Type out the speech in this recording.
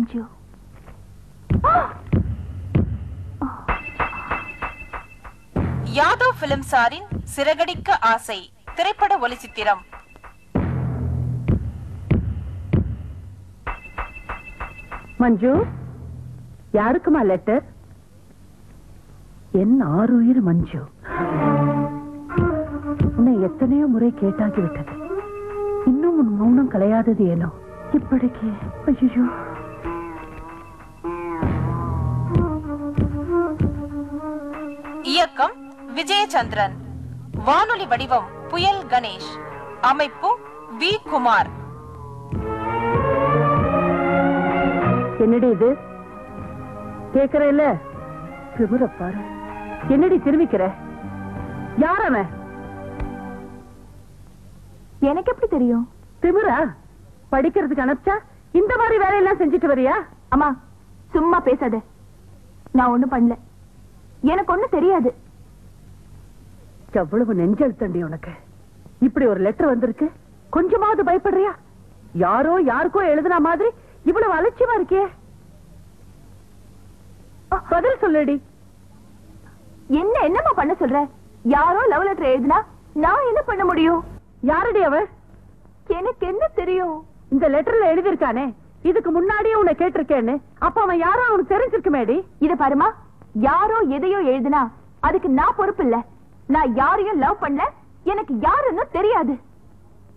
மஞ்சு யாதவ் பிலிம்சாரின் சிறகடிக்க ஆசை திரைப்பட ஒளிச்சித்திரம் மஞ்சு யாருக்குமா லெட்டர் என் ஆறுயிர் மஞ்சு உன்னை எத்தனையோ முறை கேட்டாகி விட்டது இன்னும் உன் மௌனம் கலையாதது ஏனோ இப்படிக்கு ஐயோ இயக்கம் விஜயச்சந்திரன் வானொலி வடிவம் புயல் கணேஷ் அமைப்பு வி குமார் என்னடி இது கேக்குற இல்ல திமிர பாரு என்னடி திரும்பிக்கிற யார் அவன் எனக்கு எப்படி தெரியும் திமிரா படிக்கிறதுக்கு அனுப்பிச்சா இந்த மாதிரி வேலையெல்லாம் செஞ்சுட்டு வரியா அம்மா சும்மா பேசாத நான் ஒண்ணும் பண்ணல எனக்கு ஒண்ணும் தெரியாது எவ்வளவு நெஞ்செழுத்தண்டி உனக்கு இப்படி ஒரு லெட்டர் வந்திருக்கு கொஞ்சமாவது பயப்படுறியா யாரோ யாருக்கோ எழுதுன மாதிரி இவ்வளவு அலட்சியமா இருக்கியே அ, பதில் சொல்லுடி என்ன என்னம்மா பண்ண சொல்ற யாரோ லவ் லெட்டர் எழுதினா நான் என்ன பண்ண முடியும் யாரடி அவ எனக்கு என்ன தெரியும் இந்த லெட்டர்ல எழுதியிருக்கானே இதுக்கு முன்னாடியே உன்னை கேட்டிருக்கேன்னு அப்ப அவன் யாரோ அவனுக்கு தெரிஞ்சிருக்குமேடி இத பாருமா யாரோ எதையோ எழுதினா அதுக்கு நான் பொறுப்பு இல்ல நான் யாரையும் லவ் பண்ணல எனக்கு யாருன்னு தெரியாது